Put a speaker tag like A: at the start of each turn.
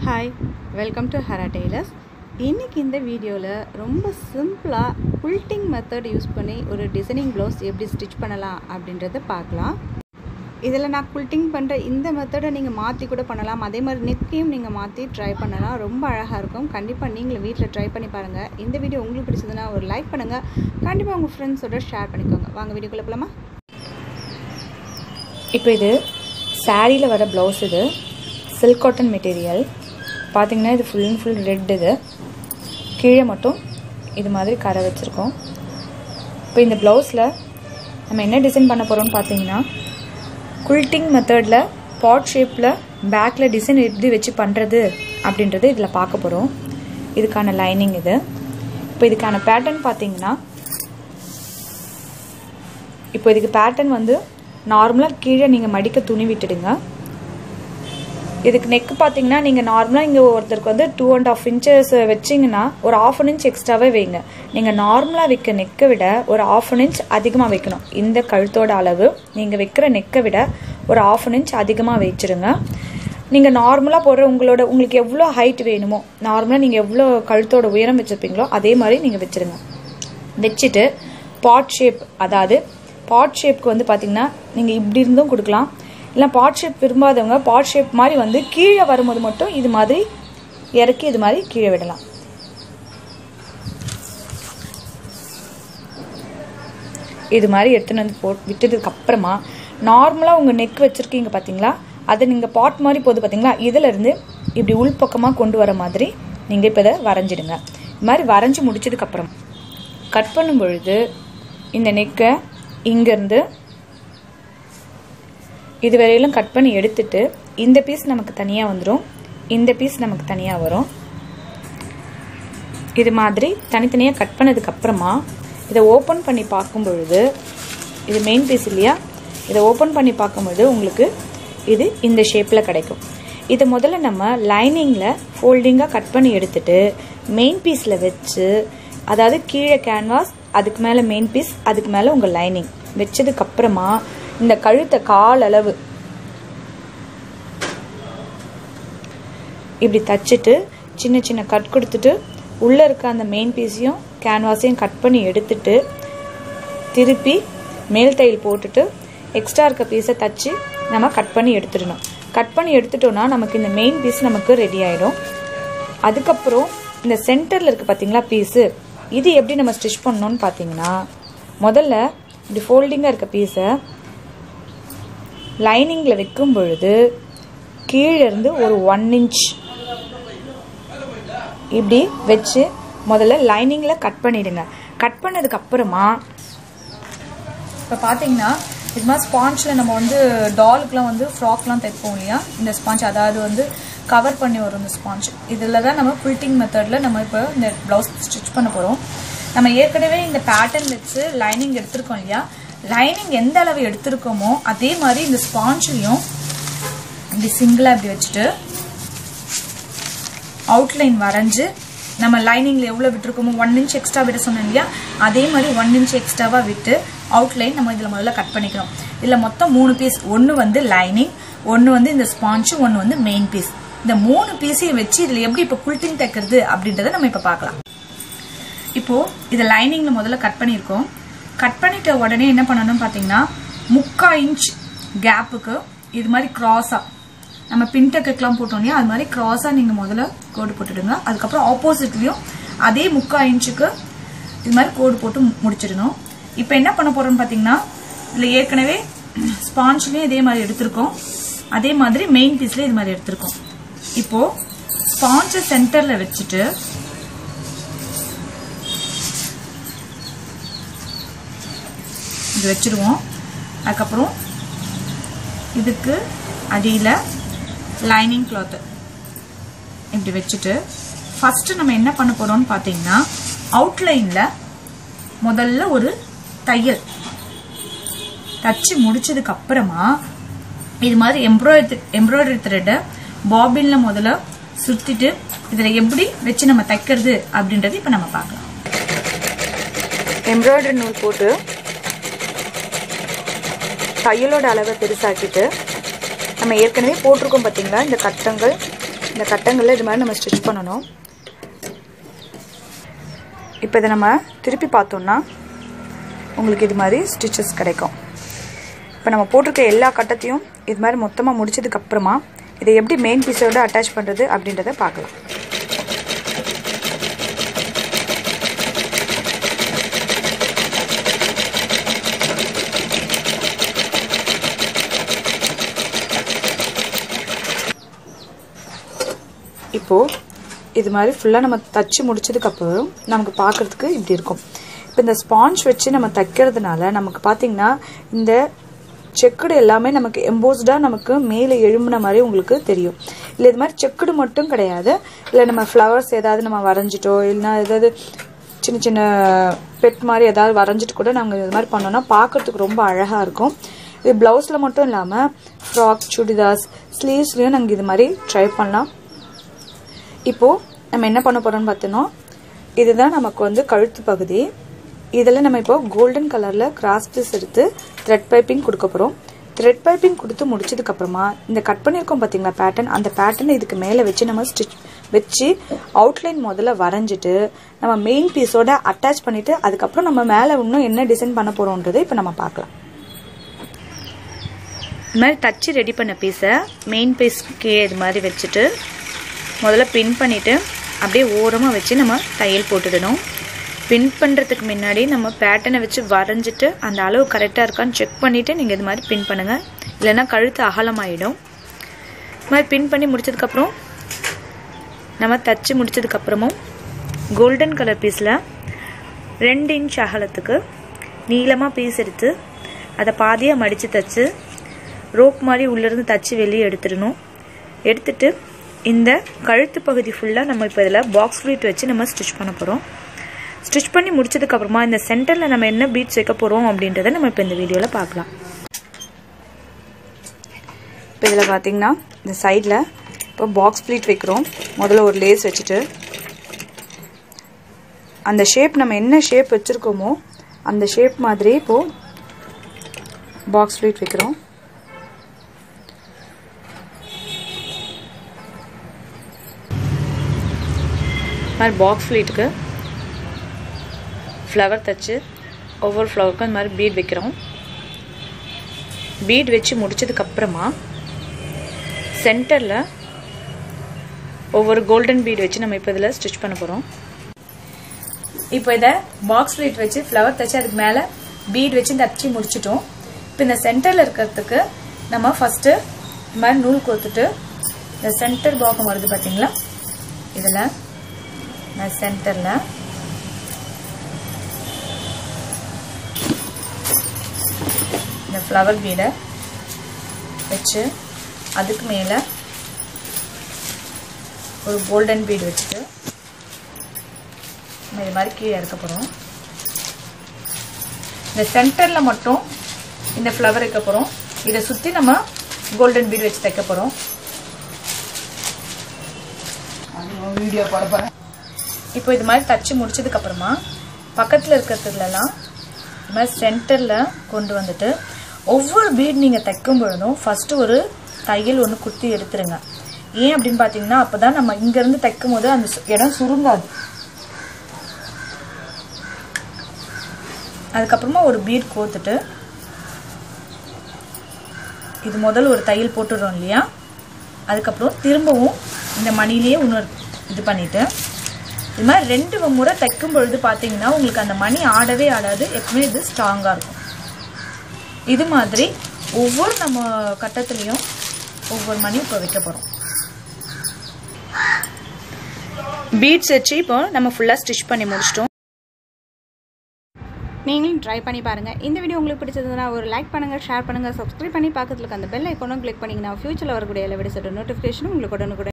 A: hi welcome to Hara tailors இன்றைக்கி இந்த வீடியோவில் ரொம்ப சிம்பிளாக குல்ட்டிங் மெத்தட் யூஸ் பண்ணி ஒரு டிசைனிங் ப்ளவுஸ் எப்படி ஸ்டிச் பண்ணலாம் அப்படின்றத பார்க்கலாம் இதில் நான் குல்ட்டிங் பண்ணுற இந்த மெத்தடை நீங்கள் மாற்றி கூட பண்ணலாம் அதே மாதிரி நெக்கையும் நீங்கள் மாற்றி ட்ரை பண்ணலாம் ரொம்ப அழகாக இருக்கும் கண்டிப்பாக நீங்களும் வீட்டில் ட்ரை பண்ணி பாருங்கள் இந்த வீடியோ உங்களுக்கு பிடிச்சதுன்னா ஒரு லைக் பண்ணுங்கள் கண்டிப்பாக உங்கள் ஃப்ரெண்ட்ஸோட ஷேர் பண்ணிக்கோங்க வாங்க வீடியோக்குள்ளே போகலாமா
B: இப்போ இது சாரியில் வர ப்ளவுஸ் இது சில்க் காட்டன் மெட்டீரியல் பார்த்தீங்கன்னா இது ஃபுல் அண்ட் ஃபுல் ரெட் இது கீழே மட்டும் இது மாதிரி கரை வச்சுருக்கோம் இப்போ இந்த ப்ளவுஸில் நம்ம என்ன டிசைன் பண்ண போகிறோம்னு பார்த்தீங்கன்னா குல்ட்டிங் மெத்தடில் பாட் ஷேப்பில் பேக்கில் டிசைன் எப்படி வச்சு பண்ணுறது அப்படின்றது இதில் பார்க்க போகிறோம் இதுக்கான லைனிங் இது இப்போ இதுக்கான பேட்டர்ன் பார்த்தீங்கன்னா இப்போ இதுக்கு பேட்டர்ன் வந்து நார்மலாக கீழே நீங்கள் மடிக்க துணி விட்டுடுங்க இதுக்கு நெக் பார்த்தீங்கன்னா நீங்கள் நார்மலாக இங்கே ஒருத்தருக்கு வந்து டூ அண்ட் ஆஃப் இன்ச்சஸ் வச்சிங்கன்னா ஒரு ஆஃப் அன் இன்ச் எக்ஸ்ட்ராவே வைங்க நீங்கள் நார்மலாக வைக்க நெக்கை விட ஒரு ஆஃப் அன் இன்ச் அதிகமாக வைக்கணும் இந்த கழுத்தோட அளவு நீங்கள் வைக்கிற நெக்கை விட ஒரு ஆஃப் அன் இன்ச் அதிகமாக வச்சிருங்க நீங்கள் நார்மலாக போடுற உங்களோட உங்களுக்கு எவ்வளோ ஹைட் வேணுமோ நார்மலாக நீங்கள் எவ்வளோ கழுத்தோட உயரம் வச்சுருப்பீங்களோ அதே மாதிரி நீங்கள் வச்சுருங்க வச்சுட்டு பாட் ஷேப் அதாவது பாட் ஷேப்க்கு வந்து பார்த்தீங்கன்னா நீங்கள் இப்படி இருந்தும் கொடுக்கலாம் இல்லை பாட் ஷேப் விரும்பாதவங்க பாட் ஷேப் மாதிரி வந்து கீழே வரும்போது மட்டும் இது மாதிரி இறக்கி இது மாதிரி கீழே விடலாம் இது மாதிரி எடுத்துன்னு வந்து போ விட்டதுக்கு அப்புறமா நார்மலாக உங்கள் நெக் வச்சுருக்கீங்க பார்த்தீங்களா அதை நீங்கள் பாட் மாதிரி போகுது பார்த்தீங்களா இதிலேருந்து இப்படி உள்பக்கமாக கொண்டு வர மாதிரி நீங்கள் இப்போ இதை வரைஞ்சிடுங்க இது மாதிரி வரைஞ்சி முடிச்சதுக்கப்புறம் கட் பண்ணும் பொழுது இந்த நெக்கை இங்கேருந்து இது வரையிலும் கட் பண்ணி எடுத்துட்டு இந்த பீஸ் நமக்கு தனியாக வந்துடும் இந்த பீஸ் நமக்கு தனியாக வரும் இது மாதிரி தனித்தனியாக கட் பண்ணதுக்கப்புறமா இதை ஓப்பன் பண்ணி பார்க்கும் பொழுது இது மெயின் பீஸ் இல்லையா இதை ஓப்பன் பண்ணி பார்க்கும்பொழுது உங்களுக்கு இது இந்த ஷேப்பில் கிடைக்கும் இதை முதல்ல நம்ம லைனிங்கில் ஃபோல்டிங்காக கட் பண்ணி எடுத்துட்டு மெயின் பீஸில் வச்சு அதாவது கீழே கேன்வாஸ் அதுக்கு மேலே மெயின் பீஸ் அதுக்கு மேலே உங்கள் லைனிங் வச்சதுக்கப்புறமா இந்த கழுத்தை கால் அளவு இப்படி தச்சுட்டு சின்ன சின்ன கட் கொடுத்துட்டு உள்ளே இருக்க அந்த மெயின் பீஸையும் கேன்வாஸையும் கட் பண்ணி எடுத்துட்டு திருப்பி மேல் தையல் போட்டுட்டு எக்ஸ்ட்ரா இருக்க பீஸை தச்சு நம்ம கட் பண்ணி எடுத்துடணும் கட் பண்ணி எடுத்துட்டோம்னா நமக்கு இந்த மெயின் பீஸ் நமக்கு ரெடி ஆகிடும் அதுக்கப்புறம் இந்த சென்டரில் இருக்குது பார்த்தீங்களா பீஸு இது எப்படி நம்ம ஸ்டிச் பண்ணணும்னு பார்த்தீங்கன்னா முதல்ல இப்படி ஃபோல்டிங்காக இருக்க பீஸை லைனிங்கில் வைக்கும் பொழுது கீழேருந்து ஒரு ஒன் இன்ச் இப்படி வச்சு முதல்ல லைனிங்கில் கட் பண்ணிடுங்க கட் பண்ணதுக்கு அப்புறமா இப்போ பார்த்தீங்கன்னா இது மாதிரி ஸ்பாஞ்சில் நம்ம வந்து டாலுக்குலாம் வந்து ஃப்ராக்லாம் தைப்போம் இல்லையா இந்த ஸ்பாஞ்ச் அதாவது வந்து கவர் பண்ணி வரும் இந்த ஸ்பாஞ்ச் இதில் தான் நம்ம குல்ட்டிங் மெத்தடில் நம்ம இப்போ இந்த ப்ளவுஸ் ஸ்டிச் பண்ண போகிறோம் நம்ம ஏற்கனவே இந்த பேட்டர்ன் வச்சு லைனிங் எடுத்திருக்கோம் இல்லையா லைனிங் எந்த அளவு எடுத்திருக்கோமோ அதே மாதிரி இந்த ஸ்பாஞ்ச்லையும் இப்படி சிங்கிளாக இப்படி வச்சுட்டு அவுட்லைன் வரைஞ்சு நம்ம லைனிங்கில் எவ்வளோ விட்டுருக்கோமோ ஒன் இன்ச் எக்ஸ்ட்ரா விட சொன்னோம் இல்லையா அதே மாதிரி ஒன் இன்ச் எக்ஸ்ட்ராவாக விட்டு அவுட்லைன் நம்ம இதில் முதல்ல கட் பண்ணிக்கிறோம் இதில் மொத்தம் மூணு பீஸ் ஒன்று வந்து லைனிங் ஒன்று வந்து இந்த ஸ்பாஞ்சு ஒன்று வந்து மெயின் பீஸ் இந்த மூணு பீஸையும் வச்சு இதில் எப்படி இப்போ குல்ட்டிங் தைக்கிறது அப்படின்றத நம்ம இப்போ பார்க்கலாம் இப்போது இதை லைனிங்கில் முதல்ல கட் பண்ணியிருக்கோம் கட் பண்ணிட்ட உடனே என்ன பண்ணணும்னு பார்த்தீங்கன்னா முக்கா இன்ச் கேப்புக்கு இது மாதிரி க்ராஸாக நம்ம பின்டெக்குலாம் போட்டோம் இல்லையா அது மாதிரி க்ராஸாக நீங்கள் முதல்ல கோடு போட்டுடுங்க அதுக்கப்புறம் ஆப்போசிட்லேயும் அதே முக்கா இன்ச்சுக்கு இது மாதிரி கோடு போட்டு முடிச்சிடணும் இப்போ என்ன பண்ண போகிறோம்னு பார்த்தீங்கன்னா இதில் ஏற்கனவே ஸ்பாஞ்ச்லேயும் இதே மாதிரி எடுத்திருக்கோம் அதே மாதிரி மெயின் பீஸ்லேயும் இது மாதிரி எடுத்திருக்கோம் இப்போது ஸ்பாஞ்சை சென்டரில் வச்சுட்டு இது வச்சுருவோம் அதுக்கப்புறம் இதுக்கு அடியில் லைனிங் கிளாத்து இப்படி வச்சுட்டு ஃபஸ்ட்டு நம்ம என்ன பண்ண போகிறோம்னு பார்த்தீங்கன்னா அவுட்லைனில் முதல்ல ஒரு தையல் தச்சு முடிச்சதுக்கு அப்புறமா இது மாதிரி எம்ப்ராய்டரி எம்ப்ராய்டரி த்ரெட்டை பாபினில் முதல்ல சுற்றிட்டு இதில் எப்படி வச்சு நம்ம தைக்கிறது அப்படின்றது இப்போ நம்ம பார்க்கலாம் எம்ப்ராய்டரி நூல் போட்டு தையலோட அளவை பெருசாக்கிட்டு நம்ம ஏற்கனவே போட்டிருக்கோம் பார்த்தீங்களா இந்த கட்டங்கள் இந்த கட்டங்களில் இது மாதிரி நம்ம ஸ்டிச் பண்ணணும் இப்போ இதை நம்ம திருப்பி பார்த்தோம்னா உங்களுக்கு இது மாதிரி ஸ்டிச்சஸ் கிடைக்கும் இப்போ நம்ம போட்டிருக்க எல்லா கட்டத்தையும் இது மாதிரி மொத்தமாக முடிச்சதுக்கப்புறமா இதை எப்படி மெயின் பீஸோட அட்டாச் பண்ணுறது அப்படின்றத பார்க்கலாம் இப்போது இது மாதிரி ஃபுல்லாக நம்ம தச்சு முடிச்சதுக்கப்புறம் நமக்கு பார்க்குறதுக்கு இப்படி இருக்கும் இப்போ இந்த ஸ்பாஞ்ச் வச்சு நம்ம தைக்கிறதுனால நமக்கு பார்த்திங்கன்னா இந்த செக்குடு எல்லாமே நமக்கு எம்போஸ்டாக நமக்கு மேலே எழும்புன மாதிரி உங்களுக்கு தெரியும் இல்லை இது மாதிரி செக்குடு மட்டும் கிடையாது இல்லை நம்ம ஃப்ளவர்ஸ் ஏதாவது நம்ம வரைஞ்சிட்டோ இல்லைன்னா ஏதாவது சின்ன சின்ன பெட் மாதிரி ஏதாவது வரைஞ்சிட்டு கூட நாங்கள் இது மாதிரி பண்ணோம்னா பார்க்குறதுக்கு ரொம்ப அழகாக இருக்கும் இது ப்ளவுஸில் மட்டும் இல்லாமல் ஃப்ராக் சுடிதாஸ் ஸ்லீவ்ஸ்லேயும் நாங்கள் இது மாதிரி ட்ரை பண்ணலாம் இப்போது நம்ம என்ன பண்ண போகிறோம்னு பார்த்தோன்னா இதுதான் நமக்கு வந்து கழுத்து பகுதி இதில் நம்ம இப்போ கோல்டன் கலரில் கிராஸ் பீஸ் எடுத்து த்ரெட் பைப்பிங் கொடுக்க போகிறோம் த்ரெட் பைப்பிங் கொடுத்து முடிச்சதுக்கப்புறமா இந்த கட் பண்ணியிருக்கோம் பார்த்தீங்களா பேட்டர்ன் அந்த பேட்டர்னை இதுக்கு மேலே வச்சு நம்ம ஸ்டிச் வச்சு அவுட்லைன் முதல்ல வரைஞ்சிட்டு நம்ம மெயின் பீஸோட அட்டாச் பண்ணிவிட்டு அதுக்கப்புறம் நம்ம மேலே இன்னும் என்ன டிசைன் பண்ண போகிறோன்றதை இப்போ நம்ம பார்க்கலாம்
A: இது மாதிரி தச்சு ரெடி பண்ண பீஸை மெயின் பீஸ்க்கே இது மாதிரி வச்சுட்டு முதல்ல பின் பண்ணிவிட்டு அப்படியே ஓரமாக வச்சு நம்ம தையல் போட்டுடணும் பின் பண்ணுறதுக்கு முன்னாடி நம்ம பேட்டர்னை வச்சு வரைஞ்சிட்டு அந்த அளவு கரெக்டாக இருக்கான்னு செக் பண்ணிவிட்டு நீங்கள் இது மாதிரி பின் பண்ணுங்கள் இல்லைன்னா கழுத்து அகலமாயிடும் இது மாதிரி பின் பண்ணி முடிச்சதுக்கப்புறம் நம்ம தச்சு முடிச்சதுக்கப்புறமும் கோல்டன் கலர் பீஸில் ரெண்டு இன்ச் அகலத்துக்கு நீளமாக பீஸ் எடுத்து அதை பாதியாக மடித்து தச்சு ரோப் மாதிரி உள்ளேருந்து தச்சு வெளியே எடுத்துடணும் எடுத்துட்டு இந்த கழுத்து பகுதி ஃபுல்லாக நம்ம இப்போ இதில் பாக்ஸ் ஃப்ளீட் வச்சு நம்ம ஸ்டிச் பண்ண போகிறோம் ஸ்டிச் பண்ணி முடிச்சதுக்கப்புறமா இந்த சென்டரில் நம்ம என்ன பீட்ஸ் வைக்க போகிறோம் அப்படின்றத நம்ம இப்போ இந்த வீடியோவில் பார்க்கலாம்
B: இப்போ இதில் பார்த்தீங்கன்னா இந்த சைடில் இப்போ பாக்ஸ் ப்ளீட் வைக்கிறோம் முதல்ல ஒரு லேஸ் வச்சுட்டு அந்த ஷேப் நம்ம என்ன ஷேப் வச்சுருக்கோமோ அந்த ஷேப் மாதிரி இப்போது பாக்ஸ் ப்ளீட் வைக்கிறோம்
A: மாதிரி பாக்ஸ் ஃப்ளீட்டுக்கு ஃப்ளவர் தச்சு ஒவ்வொரு ஃப்ளவருக்கும் இந்த மாதிரி பீட் வைக்கிறோம் பீட் வச்சு முடிச்சதுக்கப்புறமா சென்டரில் ஒவ்வொரு கோல்டன் பீட் வச்சு நம்ம இப்போ இதில் ஸ்டிச் பண்ண போகிறோம்
B: இப்போ இதை பாக்ஸ் ஃப்ளீட் வச்சு ஃப்ளவர் தச்சு அதுக்கு மேலே பீட் வச்சு தச்சு முடிச்சிட்டோம் இப்போ இந்த சென்டரில் இருக்கிறதுக்கு நம்ம ஃபஸ்ட்டு இந்த மாதிரி நூல் கோத்துட்டு இந்த சென்டர் பாகம் வருது பார்த்தீங்களா இதில் இந்த சென்டரில் இந்த ஃப்ளவர் பீடை வச்சு அதுக்கு மேலே ஒரு கோல்டன் பீடு வச்சுட்டு நம்ம இது மாதிரி கீழே இறக்க போகிறோம் இந்த சென்டரில் மட்டும் இந்த ஃப்ளவர் வைக்க போகிறோம் இதை சுற்றி நம்ம கோல்டன் பீட் வச்சு தைக்க போகிறோம் வீடியோ போட போகிறேன் இப்போ இது மாதிரி தச்சு முடிச்சதுக்கப்புறமா பக்கத்தில் இருக்கிறதுலலாம் இது மாதிரி சென்டரில் கொண்டு வந்துட்டு ஒவ்வொரு பீட் நீங்கள் தைக்கும் பொழுதும் ஃபஸ்ட்டு ஒரு தையல் ஒன்று குத்தி எடுத்துருங்க ஏன் அப்படின்னு பார்த்தீங்கன்னா அப்போ தான் நம்ம இங்கேருந்து தைக்கும் போது அந்த சு- இடம் சுருங்காது அதுக்கப்புறமா ஒரு பீட் கோத்துட்டு இது முதல்ல ஒரு தையல் போட்டுடுறோம் இல்லையா அதுக்கப்புறம் திரும்பவும் இந்த மணிலேயே இன்னொரு இது பண்ணிட்டு இது மாதிரி ரெண்டு முறை தைக்கும் பொழுது பார்த்தீங்கன்னா உங்களுக்கு அந்த மணி ஆடவே ஆடாது எப்பவுமே இது ஸ்ட்ராங்காக இருக்கும் இது மாதிரி ஒவ்வொரு நம்ம கட்டத்துலேயும் ஒவ்வொரு மணி இப்போ வைக்க போகிறோம்
A: பீட்ஸ் வச்சு இப்போ நம்ம ஃபுல்லாக ஸ்டிச் பண்ணி முடிச்சிட்டோம்
C: நீங்களும் ட்ரை பண்ணி பாருங்கள் இந்த வீடியோ உங்களுக்கு பிடிச்சதுன்னா ஒரு லைக் பண்ணுங்கள் ஷேர் பண்ணுங்கள் சப்ஸ்கிரைப் பண்ணி பக்கத்தில் இருக்க அந்த பெல் ஐக்கானும் கிளிக் பண்ணிங்கன்னா ஃபியூச்சரில் வரக்கூடிய எல்லா வீடியோஸோட நோட்டிஃபிகேஷனும் உங்களுக்கு உடனுக்குடன்